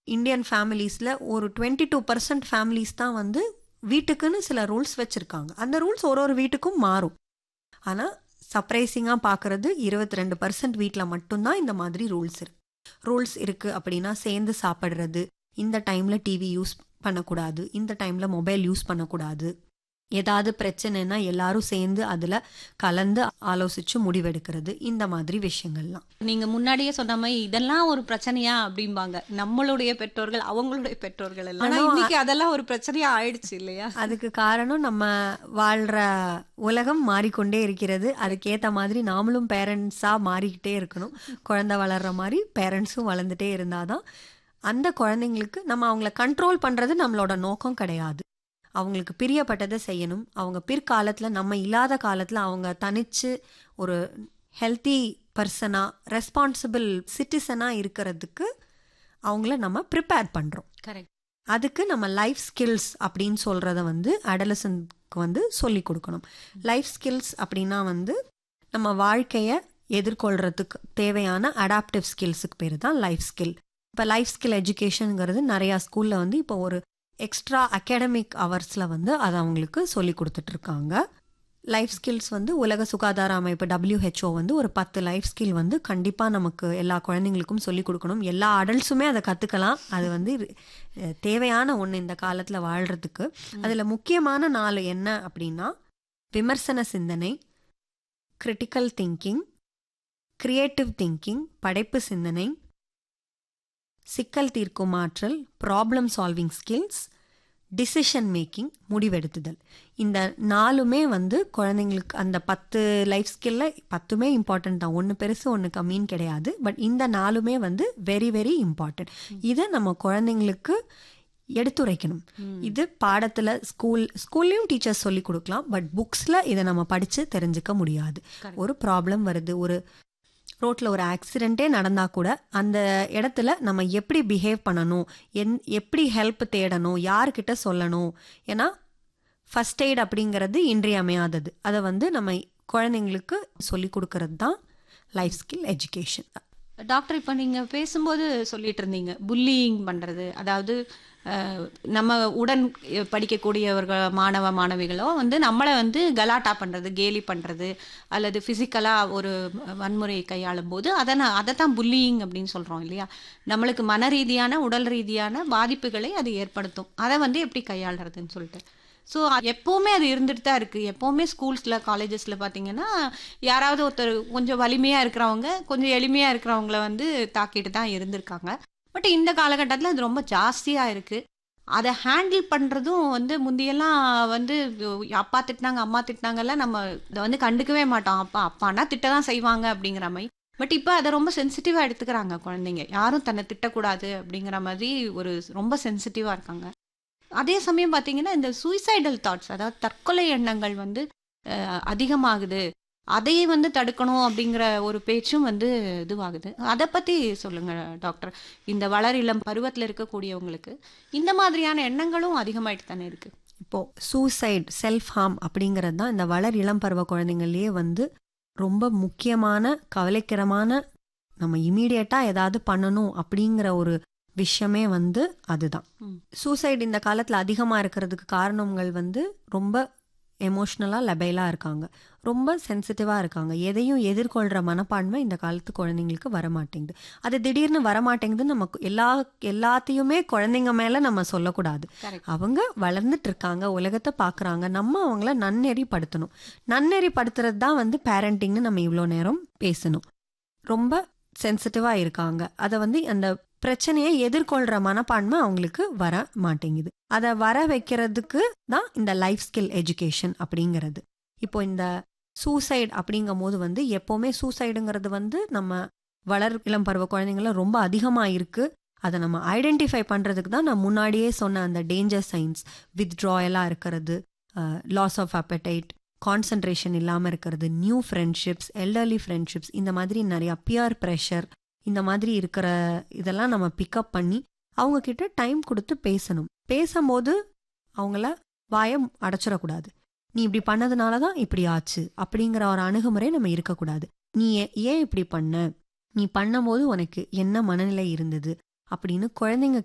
Indian ஃபேமிலிஸில் ஒரு twenty two percent families தான் வந்து வீட்டுக்குன்னு சில ரூல்ஸ் வச்சுருக்காங்க அந்த ரூல்ஸ் ஒரு ஒரு வீட்டுக்கும் மாறும் ஆனால் சர்ப்ரைசிங்காக பார்க்குறது இருபத்தி ரெண்டு பர்சன்ட் வீட்டில் மட்டும்தான் இந்த மாதிரி ரூல்ஸ் இருக்கு ரூல்ஸ் இருக்குது அப்படின்னா சேர்ந்து சாப்பிட்றது இந்த டைமில் டிவி யூஸ் பண்ணக்கூடாது இந்த டைமில் மொபைல் யூஸ் பண்ணக்கூடாது ஏதாவது பிரச்சனைனா எல்லாரும் சேர்ந்து அதில் கலந்து ஆலோசித்து முடிவெடுக்கிறது இந்த மாதிரி விஷயங்கள்லாம் நீங்க முன்னாடியே சொன்ன மாதிரி இதெல்லாம் ஒரு பிரச்சனையா அப்படிம்பாங்க நம்மளுடைய பெற்றோர்கள் அவங்களுடைய பெற்றோர்கள் எல்லாம் ஆனா ஆனா, இன்னைக்கு அதெல்லாம் ஒரு பிரச்சனையா ஆயிடுச்சு இல்லையா அதுக்கு காரணம் நம்ம வாழ்கிற உலகம் மாறிக்கொண்டே இருக்கிறது அதுக்கேற்ற மாதிரி நாமளும் பேரண்ட்ஸாக மாறிக்கிட்டே இருக்கணும் குழந்தை வளர்கிற மாதிரி பேரண்ட்ஸும் வளர்ந்துட்டே இருந்தாதான் அந்த குழந்தைங்களுக்கு நம்ம அவங்கள கண்ட்ரோல் பண்ணுறது நம்மளோட நோக்கம் கிடையாது அவங்களுக்கு பிரியப்பட்டதை செய்யணும் அவங்க பிற்காலத்தில் நம்ம இல்லாத காலத்தில் அவங்க தனிச்சு ஒரு ஹெல்த்தி பர்சனாக ரெஸ்பான்சிபிள் சிட்டிசனாக இருக்கிறதுக்கு அவங்கள நம்ம ப்ரிப்பேர் பண்ணுறோம் கரெக்ட் அதுக்கு நம்ம லைஃப் ஸ்கில்ஸ் அப்படின்னு சொல்கிறத வந்து அடலசன்க்கு வந்து சொல்லி கொடுக்கணும் லைஃப் ஸ்கில்ஸ் அப்படின்னா வந்து நம்ம வாழ்க்கையை எதிர்கொள்கிறதுக்கு தேவையான அடாப்டிவ் ஸ்கில்ஸுக்கு பேர் தான் லைஃப் ஸ்கில் இப்போ லைஃப் ஸ்கில் எஜுகேஷனுங்கிறது நிறையா ஸ்கூலில் வந்து இப்போ ஒரு எக்ஸ்ட்ரா அகாடமிக் ஹவர்ஸில் வந்து அதை அவங்களுக்கு சொல்லி கொடுத்துட்ருக்காங்க லைஃப் ஸ்கில்ஸ் வந்து உலக சுகாதார அமைப்பு WHO வந்து ஒரு பத்து லைஃப் ஸ்கில் வந்து கண்டிப்பாக நமக்கு எல்லா குழந்தைங்களுக்கும் சொல்லி கொடுக்கணும் எல்லா அடல்ட்ஸுமே அதை கற்றுக்கலாம் அது வந்து அஹ், தேவையான ஒன்று இந்த காலத்தில் வாழ்கிறதுக்கு அதில் முக்கியமான நாலு என்ன அப்படின்னா விமர்சன சிந்தனை கிரிட்டிக்கல் திங்கிங் கிரியேட்டிவ் திங்கிங் படைப்பு சிந்தனை சிக்கல் தீர்க்கும் ஆற்றல் problem solving skills decision making முடிவெடுத்துதல் இந்த நாலுமே வந்து குழந்தைங்களுக்கு அந்த பத்து லைஃப் ஸ்கில்ல பத்துமே இம்பார்ட்டன்ட் தான் ஒன்று பெருசு ஒன்று கம்மின்னு கிடையாது பட் இந்த நாலுமே வந்து வெரி வெரி இம்பார்ட்டன்ட் இதை நம்ம குழந்தைங்களுக்கு எடுத்துரைக்கணும் இது பாடத்தில் ஸ்கூல் ஸ்கூல்லையும் டீச்சர்ஸ் சொல்லி கொடுக்கலாம் பட் புக்ஸில் இதை நம்ம படித்து தெரிஞ்சுக்க முடியாது ஒரு ப்ராப்ளம் வருது ஒரு ரோட்டில் ஒரு ஆக்சிடெண்ட்டே நடந்தால் கூட அந்த இடத்துல நம்ம எப்படி பிஹேவ் பண்ணணும் என் எப்படி ஹெல்ப் தேடணும் யார்கிட்ட சொல்லணும் ஏன்னா ஃபஸ்ட் எய்ட் அப்படிங்கிறது இன்றியமையாதது அதை வந்து நம்ம குழந்தைங்களுக்கு சொல்லி கொடுக்கறது தான் லைஃப் ஸ்கில் எஜுகேஷன் டாக்டர் இப்போ நீங்க பேசும்போது சொல்லிட்டு இருந்தீங்க புல்லிங் பண்றது அதாவது அஹ், நம்ம உடன் படிக்கக்கூடியவர்கள் மாணவ மாணவிகளோ வந்து நம்மளை வந்து கலாட்டா பண்றது கேலி பண்றது அல்லது பிசிக்கலா ஒரு வன்முறையை கையாளும் போது அதை நான் அதை தான் புல்லிங் அப்படின்னு சொல்றோம் இல்லையா நம்மளுக்கு மன ரீதியான உடல் ரீதியான பாதிப்புகளை அது ஏற்படுத்தும் அதை வந்து எப்படி கையாளுறதுன்னு சொல்லிட்டு ஸோ எப்போவுமே அது இருந்துட்டு தான் இருக்குது எப்போவுமே ஸ்கூல்ஸில் காலேஜஸில் பார்த்தீங்கன்னா யாராவது ஒருத்தர் கொஞ்சம் வலிமையாக இருக்கிறவங்க கொஞ்சம் எளிமையாக இருக்கிறவங்கள வந்து தாக்கிட்டு தான் இருந்திருக்காங்க பட் இந்த காலகட்டத்தில் அது ரொம்ப ஜாஸ்தியாக இருக்குது அதை ஹேண்டில் பண்ணுறதும் வந்து முந்தியெல்லாம் வந்து அப்பா திட்டினாங்க அம்மா திட்டினாங்கல்லாம் நம்ம இதை வந்து கண்டுக்கவே மாட்டோம் அப்பா அப்பானா திட்ட தான் செய்வாங்க அப்படிங்கிற மாதிரி பட் இப்போ அதை ரொம்ப சென்சிட்டிவாக எடுத்துக்கிறாங்க குழந்தைங்க யாரும் தன்னை திட்டக்கூடாது அப்படிங்கிற மாதிரி ஒரு ரொம்ப சென்சிட்டிவாக இருக்காங்க அதே சமயம் பார்த்தீங்கன்னா இந்த சூசைடல் தாட்ஸ் அதாவது தற்கொலை எண்ணங்கள் வந்து அஹ், அதிகமாகுது அதையே வந்து தடுக்கணும் அப்படிங்கிற ஒரு பேச்சும் வந்து இதுவாகுது அதை பற்றி சொல்லுங்க டாக்டர் இந்த வளர் இளம் பருவத்தில் இருக்கக்கூடியவங்களுக்கு இந்த மாதிரியான எண்ணங்களும் அதிகமாயிட்டு தானே இருக்கு இப்போ சூசைட் செல்ஃப் ஹார்ம் அப்படிங்கிறது தான் இந்த வளர் இளம் பருவ குழந்தைங்கள்லயே வந்து ரொம்ப முக்கியமான கவலைக்கிடமான நம்ம இமீடியட்டாக ஏதாவது பண்ணணும் அப்படிங்கிற ஒரு விஷயமே வந்து அதுதான் ம். சூசைட் இந்த காலத்தில் அதிகமாக இருக்கிறதுக்கு காரணங்கள் வந்து ரொம்ப எமோஷ்னலாக லெபைலாக இருக்காங்க ரொம்ப சென்சிட்டிவாக இருக்காங்க எதையும் எதிர்கொள்கிற மனப்பான்மை இந்த காலத்து குழந்தைங்களுக்கு வரமாட்டேங்குது அது திடீர்னு வரமாட்டேங்குதுன்னு நமக்கு எல்லா எல்லாத்தையுமே குழந்தைங்க மேலே நம்ம சொல்லக்கூடாது கரெக்ட் அவங்க வளர்ந்துட்டு இருக்காங்க உலகத்தை பார்க்குறாங்க நம்ம அவங்கள நன்னெறிப்படுத்தணும் நன்னெறிப்படுத்துறது தான் வந்து பேரண்டிங்னு நம்ம இவ்வளோ நேரம் பேசணும் ரொம்ப சென்சிட்டிவாக இருக்காங்க அதை வந்து அந்த பிரச்சனையை எதிர்கொள்கிற மனப்பான்மை அவங்களுக்கு வர மாட்டேங்குது அதை வர வைக்கிறதுக்கு தான் இந்த லைஃப் ஸ்கில் எஜுகேஷன் அப்படிங்கிறது இப்போ இந்த சூசைட் அப்படிங்கும் போது வந்து எப்போவுமே சூசைடுங்கிறது வந்து நம்ம வளர் இளம் பருவ குழந்தைங்கள ரொம்ப அதிகமாக இருக்குது அதை நம்ம ஐடென்டிஃபை பண்ணுறதுக்கு தான் நான் முன்னாடியே சொன்ன அந்த டேஞ்சர் சைன்ஸ் வித்ட்ராயலாக இருக்கிறது லாஸ் ஆஃப் appetite கான்சன்ட்ரேஷன் இல்லாமல் இருக்கிறது நியூ ஃப்ரெண்ட்ஷிப்ஸ் எல்டர்லி ஃப்ரெண்ட்ஷிப்ஸ் இந்த மாதிரி நிறையா பியர் ப்ரெஷர் இந்த மாதிரி இருக்கிற இதெல்லாம் நம்ம பிக்கப் பண்ணி அவங்க கிட்ட டைம் கொடுத்து பேசணும் பேசும்போது அவங்கள வாயை அடைச்சிடக்கூடாது நீ இப்படி பண்ணதுனால தான் இப்படி ஆச்சு அப்படிங்கிற ஒரு அணுகுமுறை நம்ம இருக்கக்கூடாது நீ ஏ- ஏன் இப்படி பண்ண நீ பண்ணும்போது உனக்கு என்ன மனநிலை இருந்தது அப்படின்னு குழந்தைங்க